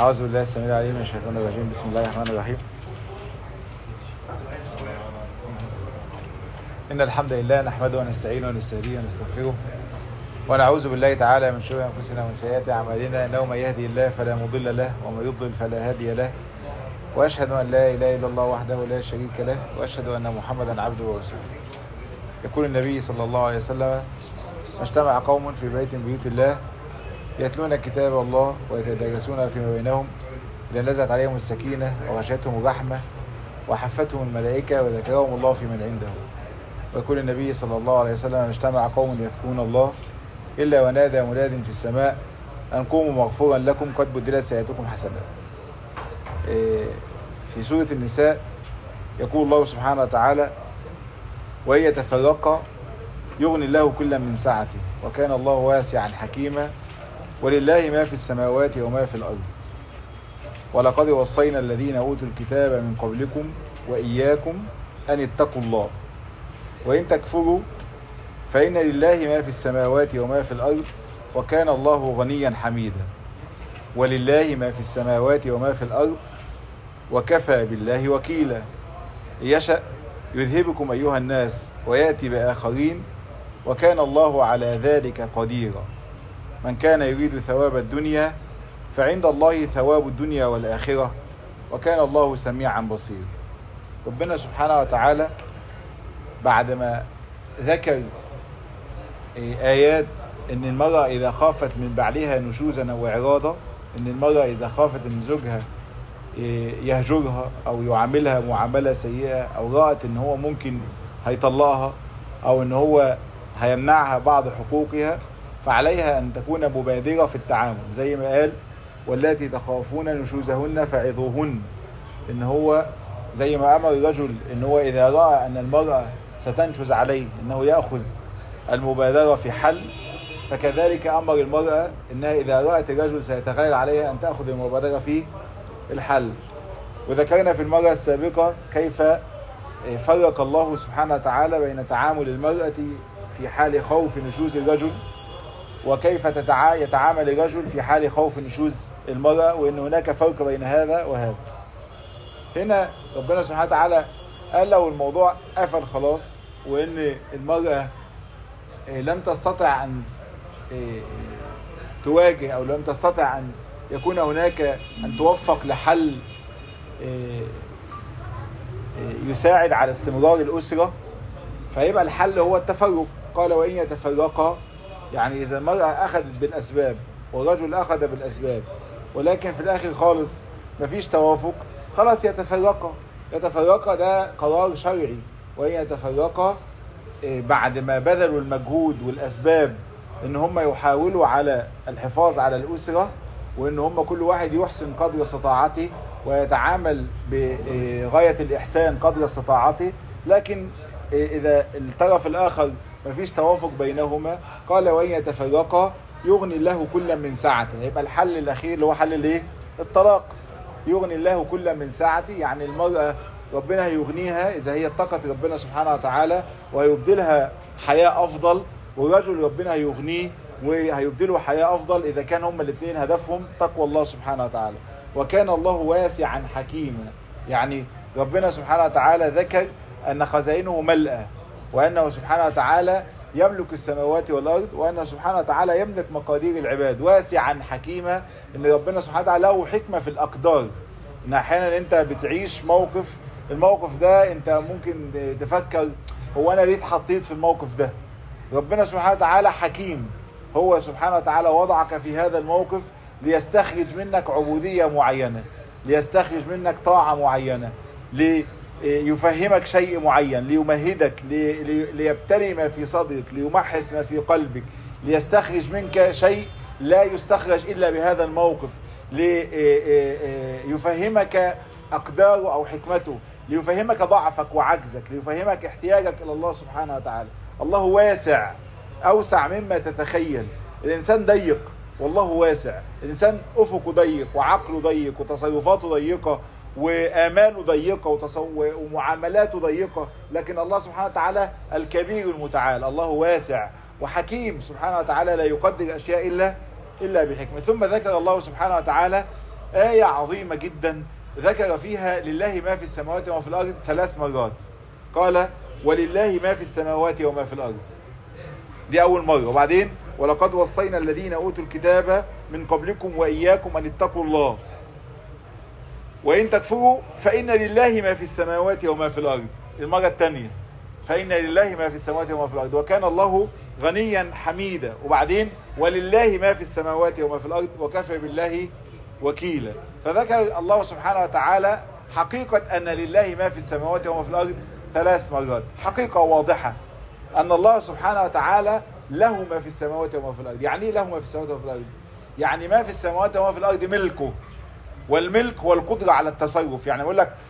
أعوذ بالله السميع العليم من الشيطان الرجيم بسم الله الرحمن الرحيم إن الحمد لله نحمده ونستعينه ونستهديه ونستغفره ونعوذ بالله تعالى من شرور أنفسنا ومن سيئات أعمالنا إنه من يهدي الله فلا مضل له ومن يضلل فلا هادي له وأشهد أن لا إله إلا الله وحده لا شريك له وأشهد أن محمدا عبده ورسوله يقول النبي صلى الله عليه وسلم اجتمع قوم في بيت من بيوت الله يتلون كتاب الله ويتدارسون فيما بينهم إذا نزلت عليهم السكينة وغشتهم الرحمة وحفتهم الملائكة وذكرهم الله في من عنده ويقول النبي صلى الله عليه وسلم اجتمع قوم يذكرون الله إلا ونادى مناد في السماء أن قوموا مغفورا لكم قد بدلت سيئاتكم حسنات في سورة النساء يقول الله سبحانه وتعالى وإن يتفرقا يغني الله كلا من سعته وكان الله واسعا حكيما ولله ما في السماوات وما في الأرض ولقد وصينا الذين أوتوا الكتاب من قبلكم وإياكم أن اتقوا الله وإن تكفروا فإن لله ما في السماوات وما في الأرض وكان الله غنيا حميدا ولله ما في السماوات وما في الأرض وكفى بالله وكيلا يشأ يذهبكم أيها الناس ويأتي بآخرين وكان الله على ذلك قديرا من كان يريد ثواب الدنيا فعند الله ثواب الدنيا والآخرة وكان الله سميعا بصيرا ربنا سبحانه وتعالى بعدما ذكر آيات ان المرأة اذا خافت من بعلها نشوزا او اعراضا ان المرأة اذا خافت ان زوجها يهجرها او يعاملها معاملة سيئة او رأت ان هو ممكن هيطلقها او ان هو هيمنعها بعض حقوقها فعليها ان تكون مبادرة في التعامل زي ما قال والتي تخافون نشوزهن فعظوهن ان هو زي ما امر الرجل ان هو اذا رأى ان المرأة ستنشز عليه انه يأخذ المبادرة في حل فكذلك امر المرأة انها اذا رأت الرجل سيتغير عليها ان تأخذ المبادرة في الحل وذكرنا في المرة السابقة كيف فرق الله سبحانه وتعالى بين تعامل المرأة في حال خوف نشوز الرجل وكيف يتعامل الرجل في حال خوف نشوز المرأة وان هناك فرق بين هذا وهذا هنا ربنا سبحانه وتعالى قال لو الموضوع قفل خلاص وان المرأة لم تستطع ان تواجه او لم تستطع ان يكون هناك ان توفق لحل يساعد على استمرار الاسرة فيبقى الحل هو التفرق قال وان يتفرقا يعني اذا المرأة اخذت بالاسباب والرجل اخذ بالاسباب ولكن في الاخر خالص مفيش توافق خلاص يتفرقا يتفرقا ده قرار شرعي وان يتفرقا بعد ما بذلوا المجهود والاسباب ان هم يحاولوا على الحفاظ على الاسرة وان هم كل واحد يحسن قدر استطاعته ويتعامل بغاية الاحسان قدر استطاعته لكن اذا الطرف الاخر مفيش توافق بينهما قال وان يتفرقا يغني الله كل من سعته يبقى الحل الاخير اللي هو حل الايه الطلاق يغني الله كل من سعته يعني المرأة ربنا هيغنيها اذا هي اتقت ربنا سبحانه وتعالى ويبدلها حياة افضل والرجل ربنا هيغنيه وهيبدله حياة افضل اذا كان هما الاثنين هدفهم تقوى الله سبحانه وتعالى وكان الله واسعا حكيما يعني ربنا سبحانه وتعالى ذكر ان خزائنه ملأة وانه سبحانه وتعالى يملك السماوات والارض وانه سبحانه وتعالى يملك مقادير العباد واسعا حكيما ان ربنا سبحانه وتعالى له حكمة في الاقدار ان احيانا انت بتعيش موقف الموقف ده انت ممكن تفكر هو انا ليه اتحطيت في الموقف ده ربنا سبحانه وتعالى حكيم هو سبحانه وتعالى وضعك في هذا الموقف ليستخرج منك عبودية معينة ليستخرج منك طاعة معينة ليفهمك شيء معين ليمهدك ليبتلي ما في صدرك ليمحس ما في قلبك ليستخرج منك شيء لا يستخرج إلا بهذا الموقف ليفهمك أقداره أو حكمته ليفهمك ضعفك وعجزك ليفهمك احتياجك إلى الله سبحانه وتعالى الله واسع أوسع مما تتخيل الإنسان ضيق والله واسع الإنسان أفقه ضيق وعقله ضيق وتصرفاته ضيقة وآماله ضيقة ومعاملاته ضيقة لكن الله سبحانه وتعالى الكبير المتعال الله واسع وحكيم سبحانه وتعالى لا يقدر الأشياء إلا إلا بحكمة ثم ذكر الله سبحانه وتعالى آية عظيمة جدا ذكر فيها لله ما في السماوات وما في الأرض ثلاث مرات قال ولله ما في السماوات وما في الأرض دي أول مرة وبعدين ولقد وصينا الذين أوتوا الكتاب من قبلكم وإياكم أن اتقوا الله وإن تكفروا فإن لله ما في السماوات وما في الأرض المرة الثانية فإن لله ما في السماوات وما في الأرض وكان الله غنيا حميدا وبعدين ولله ما في السماوات وما في الأرض وكفى بالله وكيلا فذكر الله سبحانه وتعالى حقيقة أن لله ما في السماوات وما في الأرض ثلاث مرات حقيقة واضحة أن الله سبحانه وتعالى له ما في السماوات وما في الأرض يعني ايه له ما في السماوات وما في الأرض يعني ما في السماوات وما في الأرض ملكه والملك هو القدرة على التصرف يعني يقول لك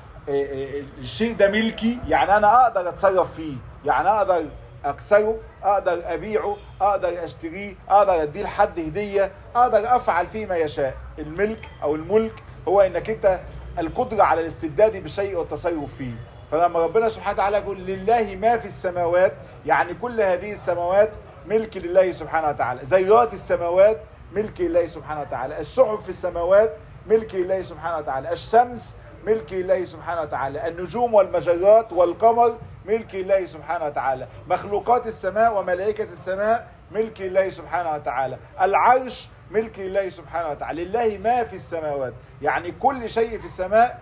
الشيء ده ملكي يعني انا اقدر اتصرف فيه يعني اقدر اكسره اقدر ابيعه اقدر اشتريه اقدر اديه لحد هدية اقدر افعل فيه ما يشاء الملك او الملك هو انك انت القدرة على الاستبداد بشيء والتصرف فيه فلما ربنا سبحانه وتعالى يقول لله ما في السماوات يعني كل هذه السماوات ملك لله سبحانه وتعالى ذرات السماوات ملك لله سبحانه وتعالى السحب في السماوات ملك لله سبحانه وتعالى الشمس ملك الله سبحانه وتعالى النجوم والمجرات والقمر ملك الله سبحانه وتعالى مخلوقات السماء وملائكة السماء ملك الله سبحانه وتعالى العرش ملك الله سبحانه وتعالى لله ما في السماوات يعني كل شيء في السماء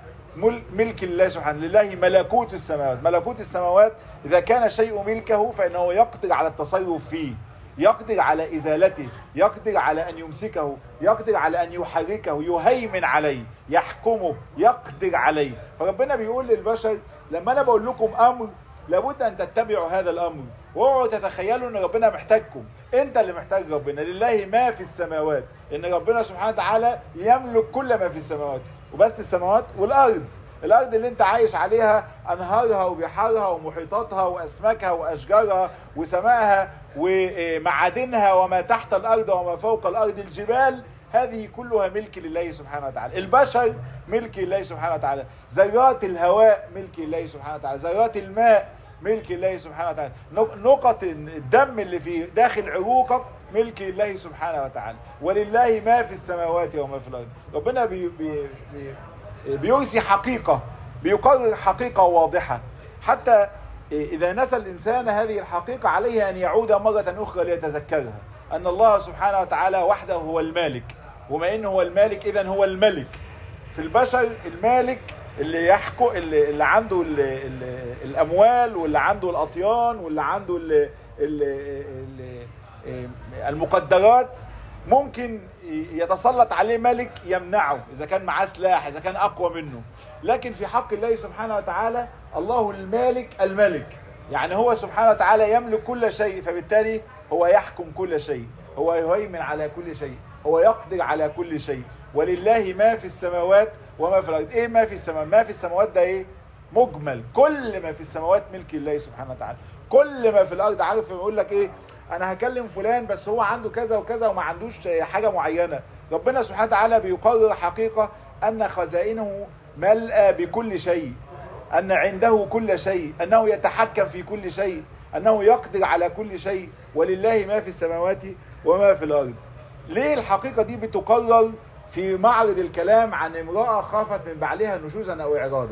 ملك الله سبحانه لله ملكوت السماوات ملكوت السماوات إذا كان شيء ملكه فإنه يقدر على التصرف فيه يقدر على إزالته يقدر على أن يمسكه يقدر على أن يحركه يهيمن عليه يحكمه يقدر عليه فربنا بيقول للبشر لما أنا بقول لكم أمر لابد أن تتبعوا هذا الأمر واوعوا تتخيلوا أن ربنا محتاجكم أنت اللي محتاج ربنا لله ما في السماوات إن ربنا سبحانه وتعالى يملك كل ما في السماوات وبس السماوات والأرض الارض اللي انت عايش عليها انهارها وبحارها ومحيطاتها واسماكها واشجارها وسمائها ومعادنها وما تحت الارض وما فوق الارض الجبال هذه كلها ملك لله سبحانه وتعالى البشر ملك لله سبحانه وتعالى ذرات الهواء ملك لله سبحانه وتعالى ذرات الماء ملك الله سبحانه وتعالى نقط الدم اللي في داخل عروقك ملك الله سبحانه وتعالى ولله ما في السماوات وما في الارض ربنا بي بي بي بيرسي حقيقة بيقرر حقيقة واضحة حتى إذا نسى الإنسان هذه الحقيقة عليه أن يعود مرة أخرى ليتذكرها أن الله سبحانه وتعالى وحده هو المالك وما إنه هو المالك إذا هو الملك في البشر المالك اللي يحكو اللي, اللي عنده ال ال الأموال واللي عنده الأطيان واللي عنده ال ال ال المقدرات ممكن يتسلط عليه ملك يمنعه إذا كان معاه سلاح إذا كان أقوى منه لكن في حق الله سبحانه وتعالى الله المالك الملك يعني هو سبحانه وتعالى يملك كل شيء فبالتالي هو يحكم كل شيء هو يهيمن على كل شيء هو يقدر على كل شيء ولله ما في السماوات وما في الأرض إيه ما في السماوات ما في السماوات ده إيه مجمل كل ما في السماوات ملك الله سبحانه وتعالى كل ما في الأرض عارف يقول لك إيه انا هكلم فلان بس هو عنده كذا وكذا وما عندوش حاجة معينة ربنا سبحانه وتعالى بيقرر حقيقة ان خزائنه ملأى بكل شيء ان عنده كل شيء انه يتحكم في كل شيء انه يقدر على كل شيء ولله ما في السماوات وما في الارض ليه الحقيقة دي بتقرر في معرض الكلام عن امرأة خافت من بعلها نشوزا او اعراضا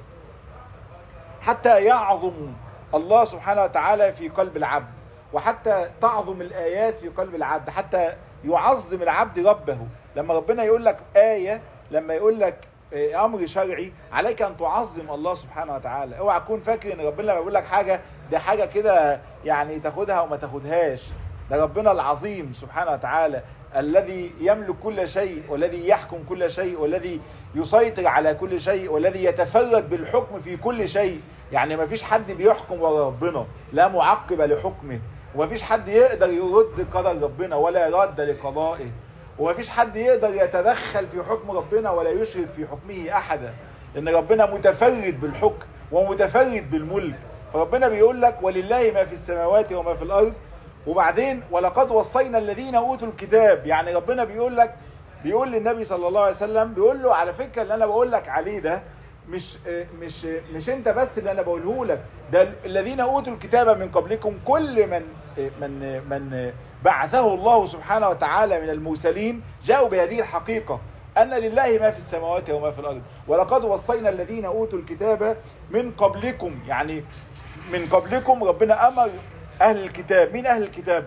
حتى يعظم الله سبحانه وتعالى في قلب العبد وحتى تعظم الآيات في قلب العبد حتى يعظم العبد ربه لما ربنا يقول لك آية لما يقول لك أمر شرعي عليك أن تعظم الله سبحانه وتعالى اوعى تكون فاكر ان ربنا لما يقول لك حاجة دي حاجة كده يعني تاخدها وما تاخدهاش ده ربنا العظيم سبحانه وتعالى الذي يملك كل شيء والذي يحكم كل شيء والذي يسيطر على كل شيء والذي يتفرد بالحكم في كل شيء يعني ما فيش حد بيحكم ورا ربنا لا معقب لحكمه ومفيش حد يقدر يرد قدر ربنا ولا يرد لقضائه ومفيش حد يقدر يتدخل في حكم ربنا ولا يشرك في حكمه احدا ان ربنا متفرد بالحكم ومتفرد بالملك فربنا بيقول لك ولله ما في السماوات وما في الارض وبعدين ولقد وصينا الذين اوتوا الكتاب يعني ربنا بيقول لك بيقول للنبي صلى الله عليه وسلم بيقول له على فكره اللي انا بقول لك عليه ده مش مش مش انت بس اللي انا بقوله لك ده الذين اوتوا الكتاب من قبلكم كل من من من بعثه الله سبحانه وتعالى من المرسلين جاءوا بهذه الحقيقة أن لله ما في السماوات وما في الأرض ولقد وصينا الذين أوتوا الكتاب من قبلكم يعني من قبلكم ربنا أمر أهل الكتاب مين أهل الكتاب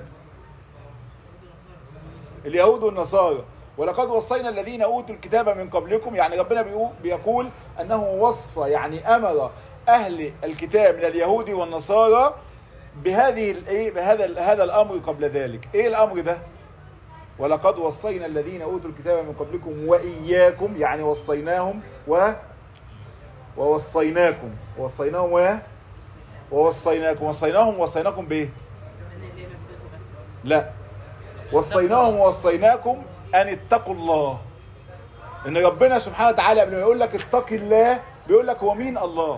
اليهود والنصارى ولقد وصينا الذين أوتوا الكتاب من قبلكم يعني ربنا بيقول أنه وصى يعني أمر أهل الكتاب من اليهود والنصارى بهذه الايه بهذا هذا الامر قبل ذلك ايه الامر ده ولقد وصينا الذين اوتوا الكتاب من قبلكم واياكم يعني وصيناهم و ووصيناكم ووصيناهم و ووصيناكم وصيناهم ووصيناكم بايه لا وصيناهم ووصيناكم ان اتقوا الله ان ربنا سبحانه وتعالى قبل ما يقول لك اتق الله بيقول لك هو مين الله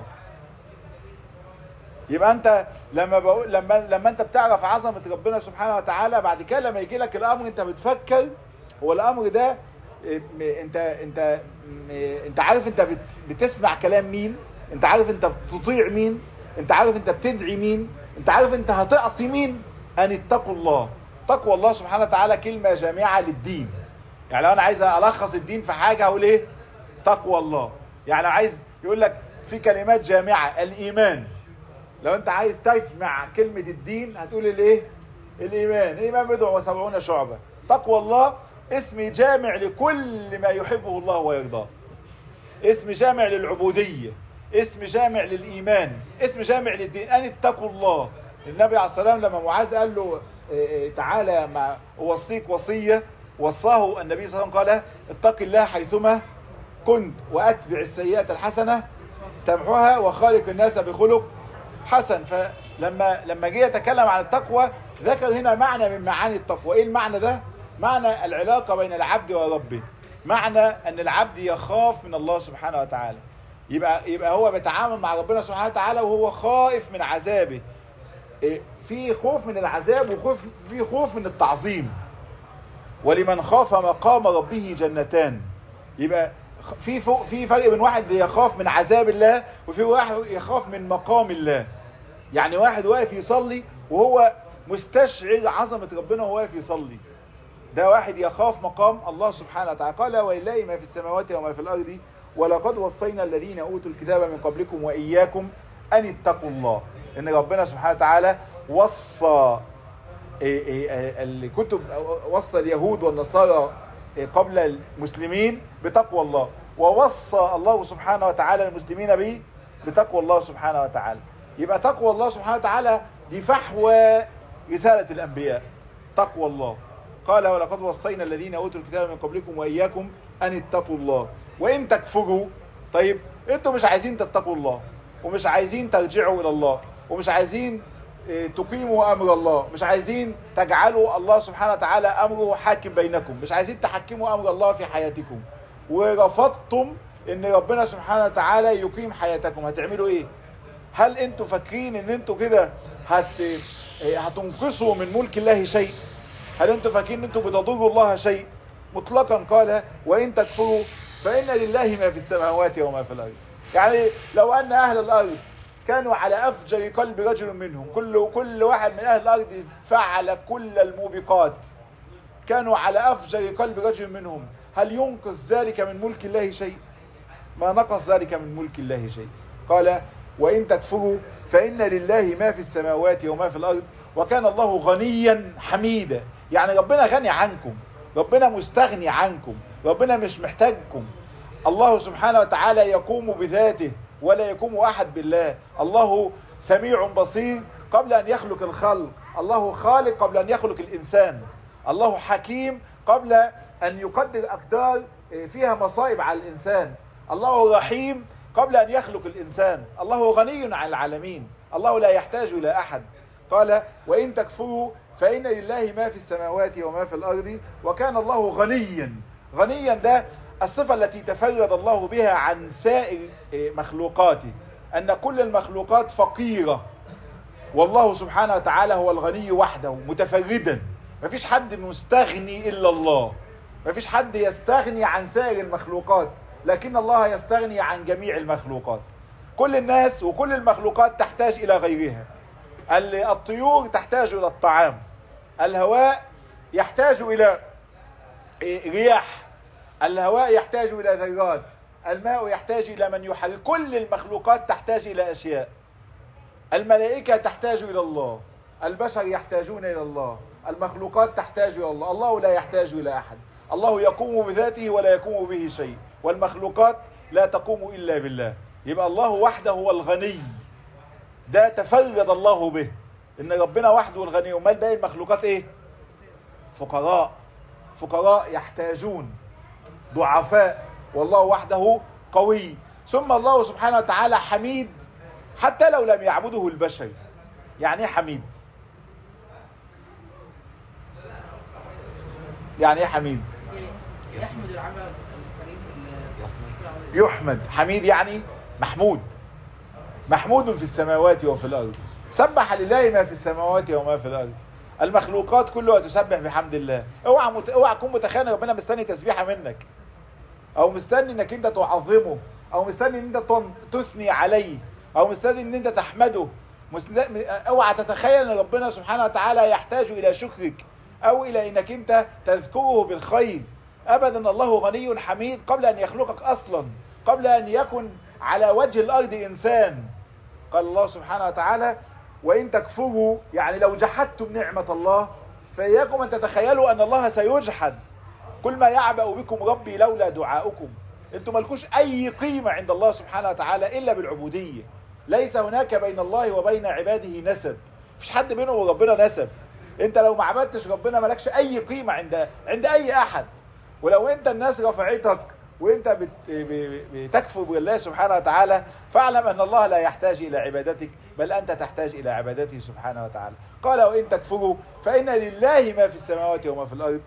يبقى انت لما بقول لما لما انت بتعرف عظمه ربنا سبحانه وتعالى بعد كده لما يجي لك الامر انت بتفكر هو الامر ده انت انت انت عارف انت بتسمع كلام مين انت عارف انت بتطيع مين انت عارف انت بتدعي مين انت عارف انت هتعصي مين ان اتقوا الله تقوى الله سبحانه وتعالى كلمة جامعة للدين يعني لو انا عايز الخص الدين في حاجة اقول ايه تقوى الله يعني عايز يقول لك في كلمات جامعة الايمان لو انت عايز تجمع كلمة الدين هتقول الايه الايمان الايمان بضع وسبعون شعبة تقوى الله اسم جامع لكل ما يحبه الله ويرضاه اسم جامع للعبودية اسم جامع للإيمان اسم جامع للدين أن اتقوا الله النبي عليه السلام لما معاذ قال له تعالى ما أوصيك وصية وصاه النبي صلى الله عليه وسلم قال اتق الله حيثما كنت وأتبع السيئات الحسنة تمحوها وخالق الناس بخلق حسن فلما لما جه يتكلم عن التقوى ذكر هنا معنى من معاني التقوى ايه المعنى ده معنى العلاقة بين العبد وربه معنى ان العبد يخاف من الله سبحانه وتعالى يبقى يبقى هو بيتعامل مع ربنا سبحانه وتعالى وهو خائف من عذابه في خوف من العذاب وخوف في خوف من التعظيم ولمن خاف مقام ربه جنتان يبقى في في فرق بين واحد يخاف من عذاب الله وفي واحد يخاف من مقام الله يعني واحد واقف يصلي وهو مستشعر عظمة ربنا وهو واقف يصلي ده واحد يخاف مقام الله سبحانه وتعالى قال ولله ما في السماوات وما في الأرض ولقد وصينا الذين أوتوا الكتاب من قبلكم وإياكم أن اتقوا الله إن ربنا سبحانه وتعالى وصى الكتب وصى اليهود والنصارى قبل المسلمين بتقوى الله ووصى الله سبحانه وتعالى المسلمين به بتقوى الله سبحانه وتعالى يبقى تقوى الله سبحانه وتعالى دي فحوى رسالة الأنبياء تقوى الله قال ولقد وصينا الذين أوتوا الكتاب من قبلكم وإياكم أن اتقوا الله وإن تكفروا طيب انتوا مش عايزين تتقوا الله ومش عايزين ترجعوا إلى الله ومش عايزين تقيموا أمر الله مش عايزين تجعلوا الله سبحانه وتعالى أمره حاكم بينكم مش عايزين تحكموا أمر الله في حياتكم ورفضتم ان ربنا سبحانه وتعالى يقيم حياتكم هتعملوا ايه هل انتوا فاكرين ان انتوا كده هت... هتنقصوا من ملك الله شيء هل انتوا فاكرين ان انتوا بتضروا الله شيء مطلقا قال وان تكفروا فان لله ما في السماوات وما في الارض يعني لو ان اهل الارض كانوا على افجر قلب رجل منهم كل كل واحد من اهل الارض فعل كل الموبقات كانوا على افجر قلب رجل منهم هل ينقص ذلك من ملك الله شيء ما نقص ذلك من ملك الله شيء قال وإن تكفروا فإن لله ما في السماوات وما في الأرض وكان الله غنيا حميدا يعني ربنا غني عنكم ربنا مستغني عنكم ربنا مش محتاجكم الله سبحانه وتعالى يقوم بذاته ولا يقوم أحد بالله الله سميع بصير قبل أن يخلق الخلق الله خالق قبل أن يخلق الإنسان الله حكيم قبل أن يقدر أقدار فيها مصائب على الإنسان الله رحيم قبل أن يخلق الإنسان الله غني عن العالمين الله لا يحتاج إلى أحد قال وإن تكفروا فإن لله ما في السماوات وما في الأرض وكان الله غنيا غنيا ده الصفة التي تفرد الله بها عن سائر مخلوقاته أن كل المخلوقات فقيرة والله سبحانه وتعالى هو الغني وحده متفردا مفيش حد مستغني إلا الله مفيش حد يستغني عن سائر المخلوقات لكن الله يستغني عن جميع المخلوقات كل الناس وكل المخلوقات تحتاج إلى غيرها الطيور تحتاج إلى الطعام الهواء يحتاج إلى رياح الهواء يحتاج الى ذرات الماء يحتاج الى من يحرك كل المخلوقات تحتاج الى اشياء الملائكة تحتاج الى الله البشر يحتاجون الى الله المخلوقات تحتاج الى الله الله لا يحتاج الى احد الله يقوم بذاته ولا يقوم به شيء والمخلوقات لا تقوم الا بالله يبقى الله وحده هو الغني ده تفرد الله به ان ربنا وحده الغني ومال باقي المخلوقات ايه فقراء فقراء يحتاجون ضعفاء والله وحده قوي ثم الله سبحانه وتعالى حميد حتى لو لم يعبده البشر يعني ايه حميد يعني ايه حميد يحمد العمل الكريم يحمد حميد يعني محمود محمود في السماوات وفي الأرض سبح لله ما في السماوات وما في الأرض المخلوقات كلها تسبح بحمد الله اوعى مت... اوعى تكون متخيل ربنا مستني تسبيحه منك او مستني انك انت تعظمه او مستني ان انت تثني عليه او مستني ان انت تحمده مست... اوعى تتخيل ان ربنا سبحانه وتعالى يحتاج الى شكرك او الى انك انت تذكره بالخير ابدا الله غني حميد قبل ان يخلقك اصلا قبل ان يكن على وجه الارض انسان قال الله سبحانه وتعالى وإن تكفروا يعني لو جحدتم نعمة الله فإياكم أن تتخيلوا أن الله سيجحد كل ما يعبأ بكم ربي لولا دعاؤكم انتم ملكوش أي قيمة عند الله سبحانه وتعالى إلا بالعبودية ليس هناك بين الله وبين عباده نسب مفيش حد بينه وربنا نسب انت لو ما عبدتش ربنا ملكش أي قيمة عند عند أي أحد ولو انت الناس رفعتك وانت بت... بتكفر بالله سبحانه وتعالى فاعلم ان الله لا يحتاج الى عبادتك بل انت تحتاج الى عبادته سبحانه وتعالى قال وان تكفروا فان لله ما في السماوات وما في الارض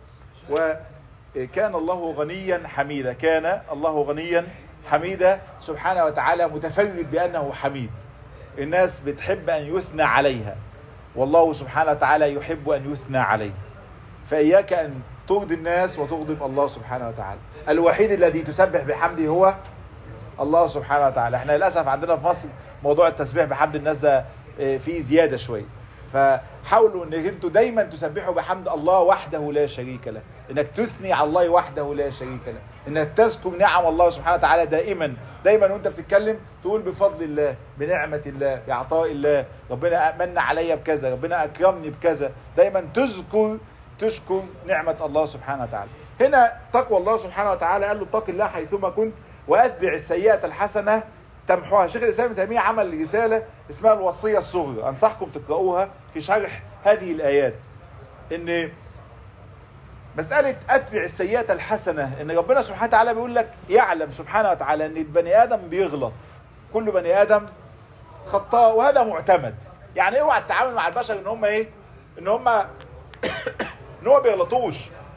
وكان الله غنيا حميدا كان الله غنيا حميدا سبحانه وتعالى متفرد بانه حميد الناس بتحب ان يثنى عليها والله سبحانه وتعالى يحب ان يثنى عليه فاياك ان ترضي الناس وتغضب الله سبحانه وتعالى الوحيد الذي تسبح بحمده هو الله سبحانه وتعالى احنا للأسف عندنا في مصر موضوع التسبيح بحمد الناس ده فيه زيادة شوية فحاولوا انك انتوا دايما تسبحوا بحمد الله وحده لا شريك له انك تثني على الله وحده لا شريك له انك تذكر نعم الله سبحانه وتعالى دائما دايما وانت بتتكلم تقول بفضل الله بنعمة الله بعطاء الله ربنا من عليا بكذا ربنا اكرمني بكذا دايما تذكر تشكر نعمة الله سبحانه وتعالى هنا تقوى الله سبحانه وتعالى قال له اتق الله حيثما كنت واتبع السيئة الحسنة تمحوها شيخ الإسلام ابن تيمية عمل رسالة اسمها الوصية الصغرى أنصحكم تقرأوها في شرح هذه الآيات إن مسألة أتبع السيئة الحسنة إن ربنا سبحانه وتعالى بيقول لك يعلم سبحانه وتعالى إن البني آدم بيغلط كل بني آدم خطاء وهذا معتمد يعني اوعى تتعامل مع البشر إن هم إيه إن هم إن هم بيغلطوش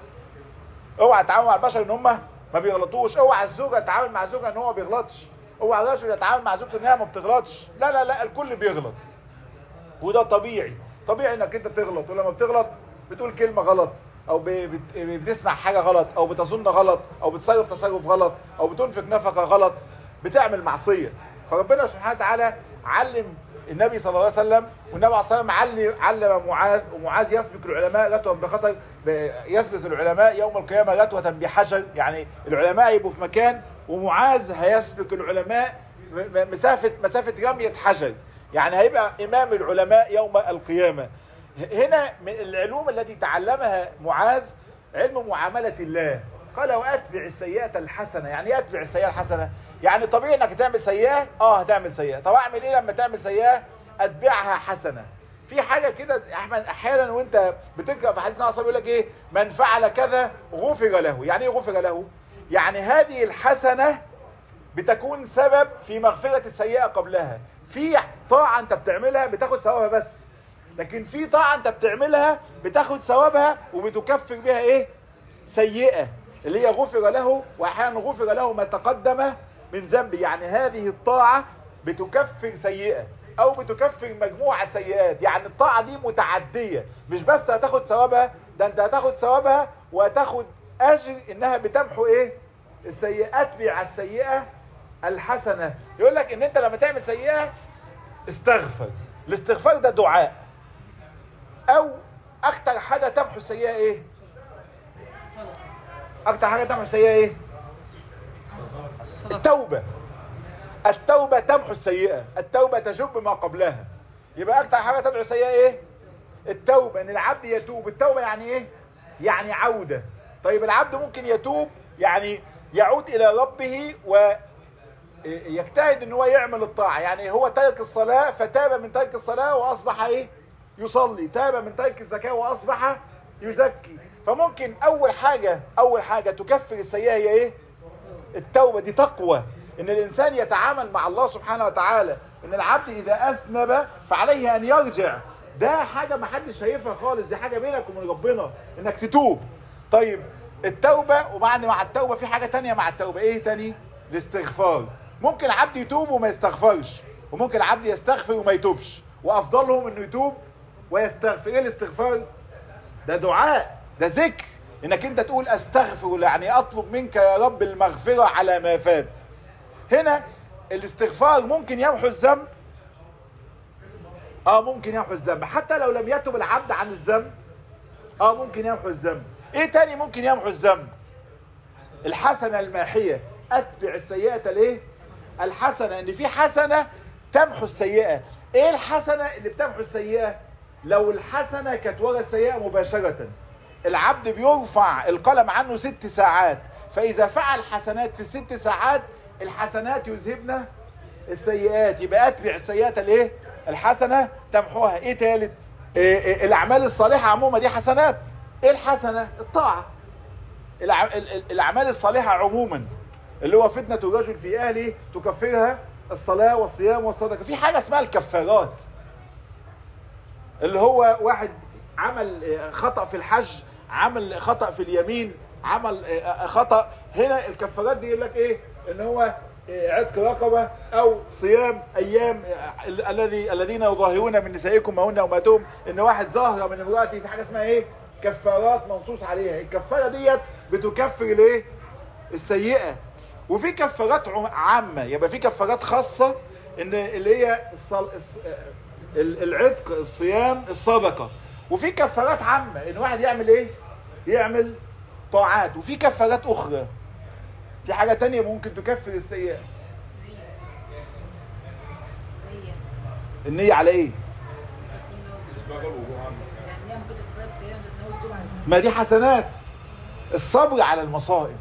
اوعى تتعامل مع البشر إن هم ما بيغلطوش اوعى الزوجة تتعامل مع زوجها إن هو ما بيغلطش اوعى الرجل يتعامل مع زوجته ان هي ما بتغلطش لا لا لا الكل بيغلط وده طبيعي طبيعي انك انت تغلط ولما بتغلط بتقول كلمة غلط او بت... بتسمع حاجة غلط او بتظن غلط او بتصرف تصرف غلط او بتنفق نفقة غلط بتعمل معصية فربنا سبحانه وتعالى علم النبي صلى الله عليه وسلم والنبي عليه الصلاة والسلام علم, علم معاذ ومعاذ يسبق العلماء غتوة بخطر يسبق العلماء يوم القيامة غتوة بحجر يعني العلماء يبقوا في مكان ومعاذ هيسبق العلماء مسافة مسافة رمية حجر يعني هيبقى امام العلماء يوم القيامة هنا من العلوم التي تعلمها معاذ علم معاملة الله قال واتبع السيئة الحسنة يعني اتبع السيئة الحسنة يعني طبيعي انك تعمل سيئة اه هتعمل سيئة طب اعمل ايه لما تعمل سيئة اتبعها حسنة في حاجة كده احمد احيانا وانت بتقرأ في حديث ناصر يقول لك ايه من فعل كذا غفر له يعني ايه غفر له يعني هذه الحسنة بتكون سبب في مغفرة السيئة قبلها في طاعة انت بتعملها بتاخد ثوابها بس لكن في طاعة انت بتعملها بتاخد ثوابها وبتكفر بها ايه سيئة اللي هي غفر له واحيانا غفر له ما تقدم من ذنب يعني هذه الطاعة بتكفر سيئة او بتكفر مجموعة سيئات يعني الطاعة دي متعدية مش بس هتاخد ثوابها ده انت هتاخد ثوابها وهتاخد اجر انها بتمحو ايه السيئات بيع السيئة الحسنة يقول لك ان انت لما تعمل سيئة استغفر الاستغفار ده دعاء او اكتر حاجة تمحو السيئة ايه اكتر حاجة تمحو السيئة ايه التوبة التوبة تمحو السيئة التوبة تجب ما قبلها يبقى اكتر حاجة تدعو السيئة ايه التوبة ان العبد يتوب التوبة يعني ايه يعني عودة طيب العبد ممكن يتوب يعني يعود الى ربه ويجتهد ان هو يعمل الطاعة يعني هو ترك الصلاة فتاب من ترك الصلاة واصبح ايه يصلي تاب من ترك الزكاة واصبح يزكي فممكن اول حاجة اول حاجة تكفر السيئة هي ايه التوبة دي تقوى ان الانسان يتعامل مع الله سبحانه وتعالى ان العبد اذا اذنب فعليه ان يرجع ده حاجة ما حدش شايفها خالص دي حاجة بينك وبين ربنا انك تتوب طيب التوبة وبعد مع التوبة في حاجة تانية مع التوبة ايه تاني الاستغفار ممكن عبد يتوب وما يستغفرش وممكن عبد يستغفر وما يتوبش وافضلهم انه يتوب ويستغفر ايه الاستغفار ده دعاء ده ذكر انك انت تقول استغفر يعني اطلب منك يا رب المغفرة على ما فات هنا الاستغفار ممكن يمحو الذنب اه ممكن يمحو الذنب حتى لو لم يتب العبد عن الذنب اه ممكن يمحو الذنب ايه تاني ممكن يمحو الذنب الحسنة الماحية اتبع السيئة ليه الحسنة ان في حسنة تمحو السيئة ايه الحسنة اللي بتمحو السيئة لو الحسنة كانت ورا السيئة مباشرة العبد بيرفع القلم عنه ست ساعات فاذا فعل حسنات في الست ساعات الحسنات يذهبن السيئات يبقى اتبع السيئات الايه الحسنة تمحوها ايه تالت إيه إيه الاعمال الصالحة عموما دي حسنات ايه الحسنة الطاعة الع... الاعمال الصالحة عموما اللي هو فتنة الرجل في اهله تكفرها الصلاة والصيام والصدقة في حاجة اسمها الكفارات اللي هو واحد عمل خطأ في الحج عمل خطأ في اليمين عمل خطأ هنا الكفارات دي يقول لك ايه ان هو عتق رقبة او صيام ايام الذي الذين يظاهرون من نسائكم ما هن امهاتهم ان واحد ظاهر من امرأته في حاجة اسمها ايه كفارات منصوص عليها الكفارة ديت بتكفر الايه السيئة وفي كفارات عامة يبقى في كفارات خاصة ان اللي هي الصل... العتق الصيام الصدقة وفي كفارات عامة ان واحد يعمل ايه يعمل طاعات وفي كفارات اخرى في حاجة تانية ممكن تكفر السيئة النية على ايه ما دي حسنات الصبر على المصائب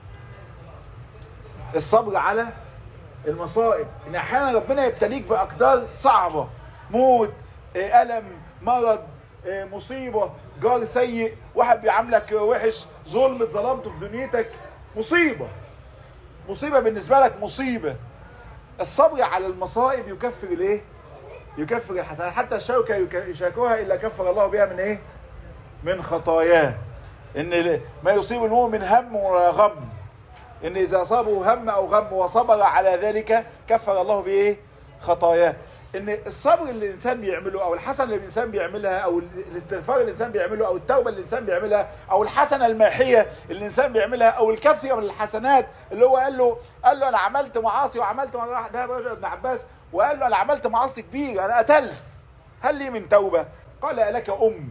الصبر على المصائب ان احيانا ربنا يبتليك باقدار صعبة موت الم مرض مصيبة جار سيء واحد بيعاملك وحش ظلم اتظلمته في دنيتك مصيبة مصيبة بالنسبة لك مصيبة الصبر على المصائب يكفر الايه يكفر الحسنات حتى الشوكة يشاكوها الا كفر الله بها من ايه من خطاياه ان ما يصيب المؤمن هم ولا غم ان اذا اصابه هم او غم وصبر على ذلك كفر الله بايه خطاياه ان الصبر اللي الانسان بيعمله او الحسنه اللي الانسان بيعملها او الاستغفار اللي الانسان بيعمله او التوبه اللي الانسان بيعملها او الحسنه الماحيه اللي الانسان بيعملها او الكثره من الحسنات اللي هو قال له قال له انا عملت معاصي وعملت مره ده رجل ابن عباس وقال له انا عملت معاصي كبيره انا قتلت هل لي من توبه قال لك ام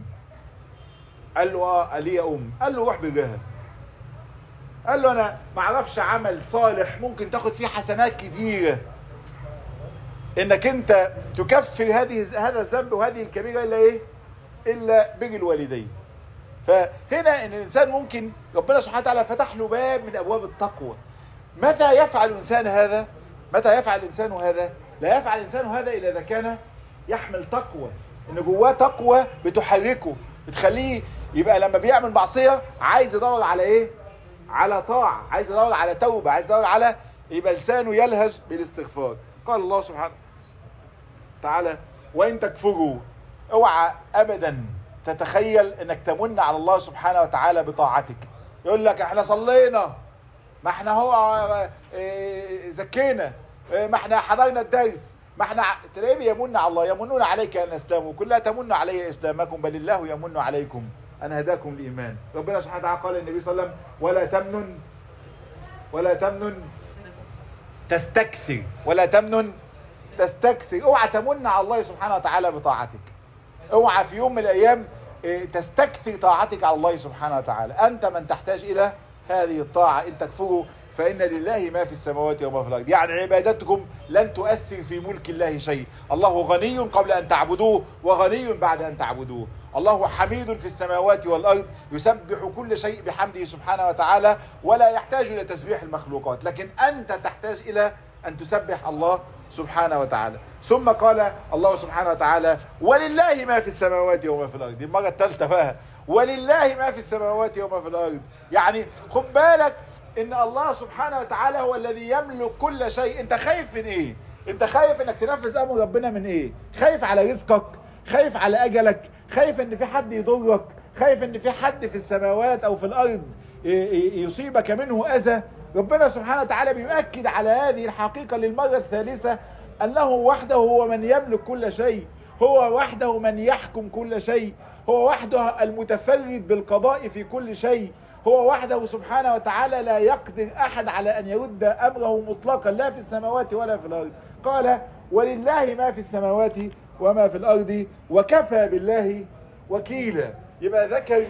قال له اه لي ام قال له روح بجهه قال له انا ما اعرفش عمل صالح ممكن تاخد فيه حسنات كتيره انك انت تكفر هذه هذا الذنب وهذه الكبيرة الا ايه الا بر الوالدين فهنا ان الانسان ممكن ربنا سبحانه وتعالى فتح له باب من ابواب التقوى متى يفعل الانسان هذا متى يفعل الانسان هذا لا يفعل الانسان هذا الا اذا كان يحمل تقوى ان جواه تقوى بتحركه بتخليه يبقى لما بيعمل معصية عايز يدور على ايه على طاعة عايز يدور على توبة عايز يدور على يبقى لسانه يلهج بالاستغفار قال الله سبحانه تعالى وان تكفروا اوعى ابدا تتخيل انك تمن على الله سبحانه وتعالى بطاعتك يقول لك احنا صلينا ما احنا هو اه زكينا اه ما احنا حضرنا الدرس ما احنا تلاقيه بيمن على الله يمنون عليك ان اسلموا كلها تمن علي اسلامكم بل الله يمن عليكم ان هداكم الايمان ربنا سبحانه وتعالى قال للنبي صلى الله عليه وسلم ولا تمنن ولا تمنن تستكثر ولا تمنن تستكثر اوعى تمن على الله سبحانه وتعالى بطاعتك اوعى في يوم من الايام تستكثر طاعتك على الله سبحانه وتعالى انت من تحتاج الى هذه الطاعة ان تكفروا فإن لله ما في السماوات وما في الأرض يعني عبادتكم لن تؤثر في ملك الله شيء الله غني قبل أن تعبدوه وغني بعد أن تعبدوه الله حميد في السماوات والأرض يسبح كل شيء بحمده سبحانه وتعالى ولا يحتاج إلى تسبيح المخلوقات لكن أنت تحتاج إلى أن تسبح الله سبحانه وتعالى ثم قال الله سبحانه وتعالى ولله ما في السماوات وما في الأرض دي المرة الثالثة بقى ولله ما في السماوات وما في الأرض يعني خد بالك ان الله سبحانه وتعالى هو الذي يملك كل شيء انت خايف من ايه انت خايف انك تنفذ امر ربنا من ايه خايف على رزقك خايف على اجلك خايف ان في حد يضرك خايف ان في حد في السماوات او في الارض يصيبك منه اذى ربنا سبحانه وتعالى بيؤكد على هذه الحقيقة للمرة الثالثة انه وحده هو من يملك كل شيء هو وحده من يحكم كل شيء هو وحده المتفرد بالقضاء في كل شيء هو وحده سبحانه وتعالى لا يقدر احد على ان يرد امره مطلقا لا في السماوات ولا في الارض قال ولله ما في السماوات وما في الارض وكفى بالله وكيلا يبقى ذكر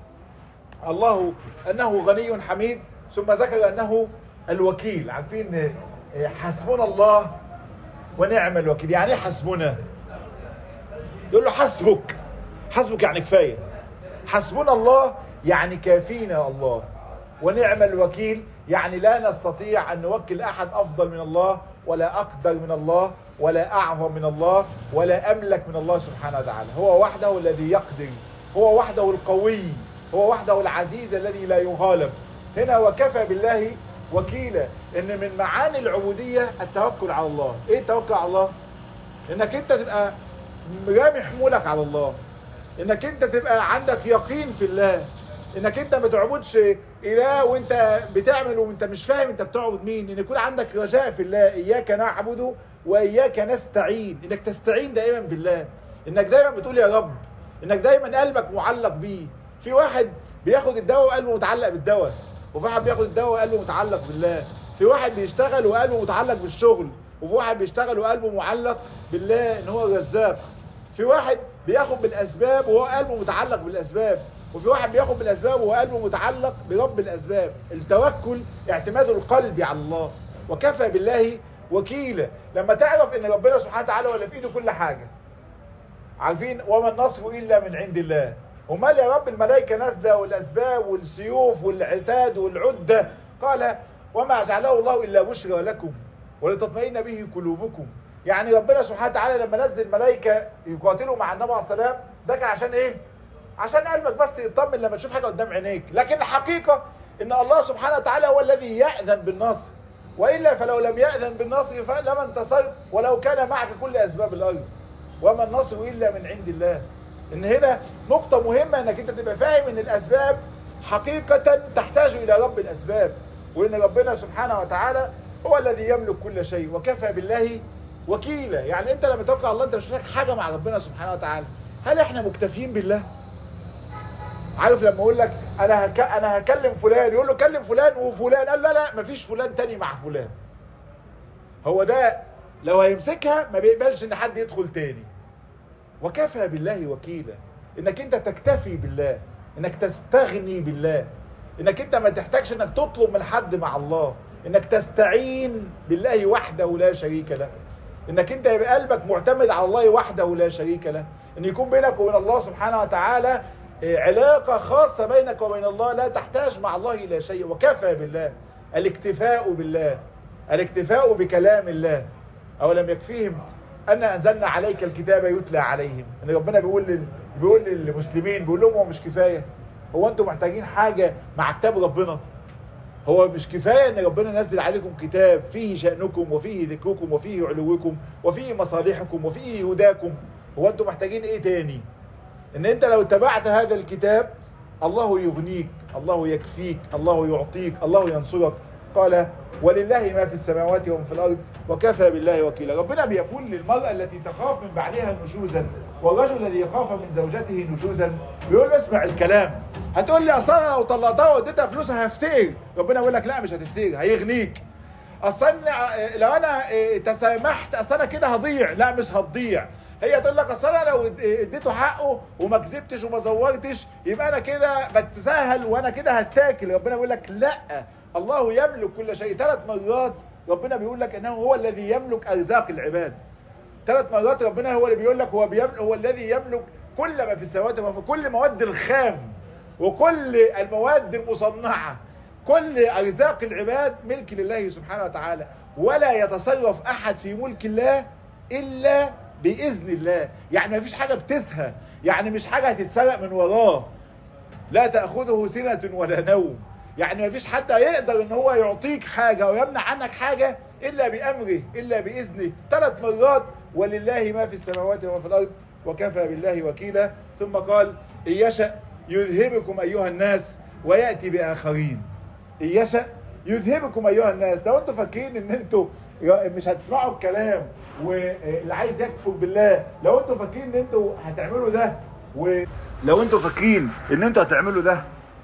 الله انه غني حميد ثم ذكر انه الوكيل عارفين حسبنا الله ونعم الوكيل يعني ايه حسبنا يقول له حسبك حسبك يعني كفايه حسبنا الله يعني كافينا الله ونعم الوكيل يعني لا نستطيع أن نوكل أحد أفضل من الله ولا أقدر من الله ولا أعظم من الله ولا أملك من الله سبحانه وتعالى هو وحده الذي يقدر هو وحده القوي هو وحده العزيز الذي لا يغالب هنا وكفى بالله وكيلا ان من معاني العبودية التوكل على الله ايه التوكل على الله انك انت تبقى رامي حمولك على الله انك انت تبقى عندك يقين في الله انك انت ما تعبدش اله وانت بتعمل وانت مش فاهم انت بتعبد مين ان يكون عندك رجاء في الله اياك نعبد واياك نستعين انك تستعين دائما بالله انك دايما بتقول يا رب انك دايما قلبك معلق بيه في واحد بياخد الدواء وقلبه متعلق بالدواء وفي واحد بياخد الدواء وقلبه متعلق بالله في واحد بيشتغل وقلبه متعلق بالشغل وفي واحد بيشتغل وقلبه معلق بالله ان هو الرزاق في واحد بياخد بالاسباب وهو قلبه متعلق بالاسباب وفي واحد بياخد بالاسباب وهو قلبه متعلق برب الاسباب التوكل اعتماد القلب على الله وكفى بالله وكيلا لما تعرف ان ربنا سبحانه وتعالى هو اللي في ايده كل حاجه عارفين وما النصر الا من عند الله امال يا رب الملائكه نازله والاسباب والسيوف والعتاد والعده قال وما جعله الله الا بشرى لكم ولتطمئن به قلوبكم يعني ربنا سبحانه وتعالى لما نزل ملائكه يقاتلوا مع النبي عليه السلام ده كان عشان ايه عشان قلبك بس يطمن لما تشوف حاجه قدام عينيك لكن الحقيقه ان الله سبحانه وتعالى هو الذي ياذن بالنصر والا فلو لم ياذن بالنصر فلما انتصرت ولو كان معك كل اسباب الارض وما النصر الا من عند الله ان هنا نقطه مهمه انك انت تبقى فاهم ان الاسباب حقيقه تحتاج الى رب الاسباب وان ربنا سبحانه وتعالى هو الذي يملك كل شيء وكفى بالله وكيلا يعني انت لما توكل على الله انت مش محتاج حاجه مع ربنا سبحانه وتعالى هل احنا مكتفيين بالله عارف لما اقول لك انا هك... انا هكلم فلان يقول له كلم فلان وفلان قال لا لا مفيش فلان تاني مع فلان هو ده لو هيمسكها ما بيقبلش ان حد يدخل تاني وكفى بالله وكيلا انك انت تكتفي بالله انك تستغني بالله انك انت ما تحتاجش انك تطلب من حد مع الله انك تستعين بالله وحده لا شريك له انك انت يبقى قلبك معتمد على الله وحده لا شريك له ان يكون بينك وبين الله سبحانه وتعالى علاقة خاصة بينك وبين الله لا تحتاج مع الله إلى شيء وكفى بالله الاكتفاء بالله الاكتفاء بكلام الله أولم يكفيهم أن أنزلنا عليك الكتاب يتلى عليهم أن ربنا بيقول لل... بيقول للمسلمين بيقول لهم هو مش كفاية هو أنتم محتاجين حاجة مع كتاب ربنا هو مش كفاية ان ربنا نزل عليكم كتاب فيه شأنكم وفيه ذكركم وفيه علوكم وفيه مصالحكم وفيه هداكم هو انتم محتاجين ايه تاني ان انت لو اتبعت هذا الكتاب الله يغنيك الله يكفيك الله يعطيك الله ينصرك قال ولله ما في السماوات وما في الارض وكفى بالله وكيلا ربنا بيقول للمرأة التي تخاف من بعدها نشوزا والرجل الذي يخاف من زوجته نشوزا بيقول له اسمع الكلام هتقول لي اصل انا لو طلقتها واديتها فلوسها هفتقر ربنا يقول لك لا مش هتفتقر هيغنيك اصل لو انا تسامحت اصل انا كده هضيع لا مش هتضيع هي تقول لك اصل انا لو اديته حقه وما كذبتش وما زورتش يبقى انا كده بتساهل وانا كده هتاكل ربنا بيقول لك لا الله يملك كل شيء ثلاث مرات ربنا بيقول لك انه هو الذي يملك ارزاق العباد ثلاث مرات ربنا هو اللي بيقول لك هو بيملك هو الذي يملك كل ما في السماوات وما في كل مواد الخام وكل المواد المصنعة كل ارزاق العباد ملك لله سبحانه وتعالى ولا يتصرف احد في ملك الله الا باذن الله يعني ما فيش حاجة بتسهى يعني مش حاجة هتتسرق من وراه لا تأخذه سنة ولا نوم يعني ما فيش حد يقدر ان هو يعطيك حاجة ويمنع عنك حاجة الا بامره الا باذنه ثلاث مرات ولله ما في السماوات وما في الارض وكفى بالله وكيلا ثم قال ان يشأ يذهبكم ايها الناس ويأتي باخرين ان يشأ يذهبكم ايها الناس لو انتوا فاكرين ان انتوا مش هتسمعوا الكلام واللي عايز يكفر بالله لو انتوا فاكرين ان انتوا هتعملوا ده ولو انتوا فاكرين ان انتوا هتعملوا ده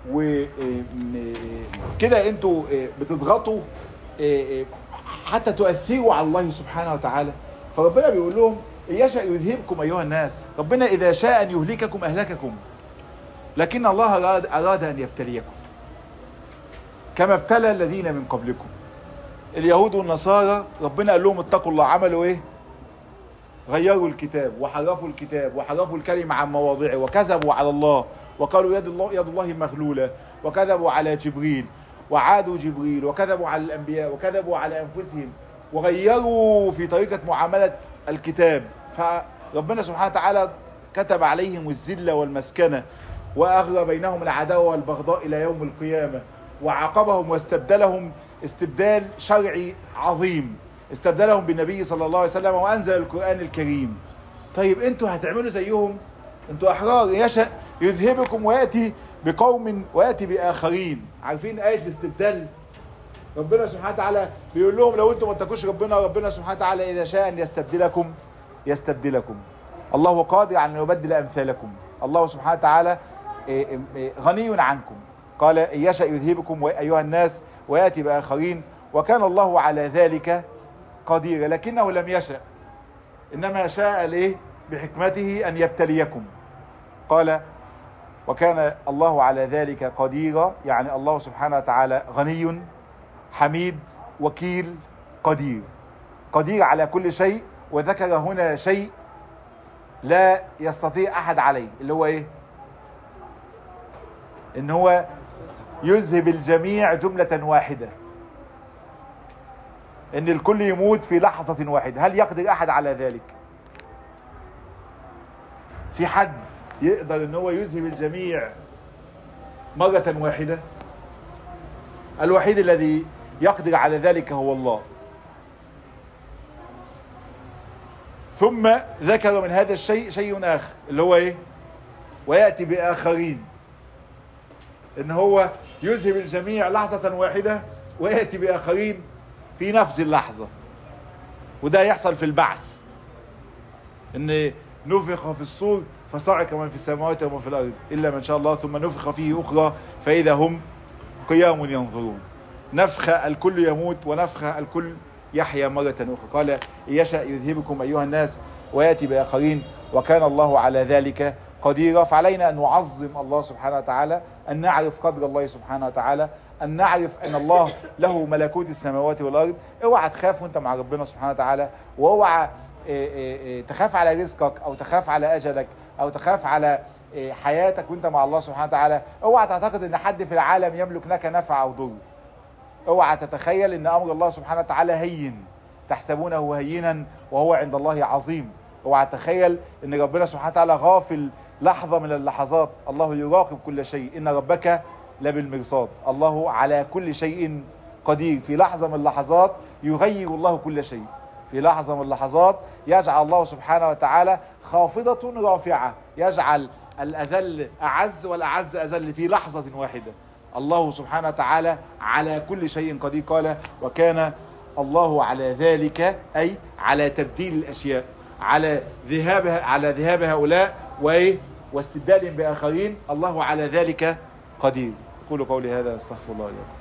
وكده انتوا بتضغطوا حتى تؤثروا على الله سبحانه وتعالى فربنا بيقول لهم يشاء يذهبكم ايها الناس ربنا اذا شاء ان يهلككم اهلككم لكن الله اراد, أراد ان يبتليكم كما ابتلى الذين من قبلكم اليهود والنصارى ربنا قال لهم اتقوا الله عملوا ايه غيروا الكتاب وحرفوا الكتاب وحرفوا الكلمة عن مواضعه وكذبوا على الله وقالوا يد الله يد الله مغلولة وكذبوا على جبريل وعادوا جبريل وكذبوا على الأنبياء وكذبوا على أنفسهم وغيروا في طريقة معاملة الكتاب فربنا سبحانه وتعالى كتب عليهم الذلة والمسكنة وأغرى بينهم العداوة والبغضاء إلى يوم القيامة وعاقبهم واستبدلهم استبدال شرعي عظيم استبدلهم بالنبي صلى الله عليه وسلم وأنزل القرآن الكريم طيب انتوا هتعملوا زيهم انتوا أحرار يشأ يذهبكم ويأتي بقوم ويأتي بآخرين عارفين آية الاستبدال ربنا سبحانه وتعالى بيقول لهم لو انتم ما اتقوش ربنا ربنا سبحانه وتعالى إذا شاء أن يستبدلكم يستبدلكم الله قادر على أن يبدل أمثالكم الله سبحانه وتعالى غني عنكم قال إن يشأ يذهبكم أيها الناس ويأتي بآخرين وكان الله على ذلك قدير لكنه لم يشأ إنما شاء ليه بحكمته أن يبتليكم قال وكان الله على ذلك قديرا يعني الله سبحانه وتعالى غني حميد وكيل قدير قدير على كل شيء وذكر هنا شيء لا يستطيع أحد عليه اللي هو إيه إن هو يذهب الجميع جملة واحدة ان الكل يموت في لحظة واحدة هل يقدر احد على ذلك في حد يقدر ان هو يذهب الجميع مرة واحدة الوحيد الذي يقدر على ذلك هو الله ثم ذكر من هذا الشيء شيء اخر اللي هو ايه ويأتي باخرين ان هو يذهب الجميع لحظة واحدة ويأتي باخرين في نفس اللحظة وده يحصل في البعث ان نفخ في الصور فصعق من في السماوات ومن في الارض الا من شاء الله ثم نفخ فيه اخرى فاذا هم قيام ينظرون نفخ الكل يموت ونفخ الكل يحيا مرة اخرى قال يشاء يذهبكم ايها الناس وياتي باخرين وكان الله على ذلك قديرا فعلينا ان نعظم الله سبحانه وتعالى ان نعرف قدر الله سبحانه وتعالى ان نعرف ان الله له ملكوت السماوات والارض اوعى تخاف وانت مع ربنا سبحانه وتعالى واوعى تخاف على رزقك او تخاف على اجلك او تخاف على حياتك وانت مع الله سبحانه وتعالى اوعى تعتقد ان حد في العالم يملك لك نفع او ضر اوعى تتخيل ان امر الله سبحانه وتعالى هين تحسبونه هينا وهو عند الله عظيم اوعى تتخيل ان ربنا سبحانه وتعالى غافل لحظة من اللحظات الله يراقب كل شيء ان ربك لبالمرصاد الله على كل شيء قدير في لحظة من اللحظات يغير الله كل شيء في لحظة من اللحظات يجعل الله سبحانه وتعالى خافضة رافعة يجعل الأذل أعز والأعز أذل في لحظة واحدة الله سبحانه وتعالى على كل شيء قدير قال وكان الله على ذلك أي على تبديل الأشياء على ذهابها على ذهاب هؤلاء وإيه واستبدالهم بآخرين الله على ذلك قدير أقول قولي هذا استغفر الله لكم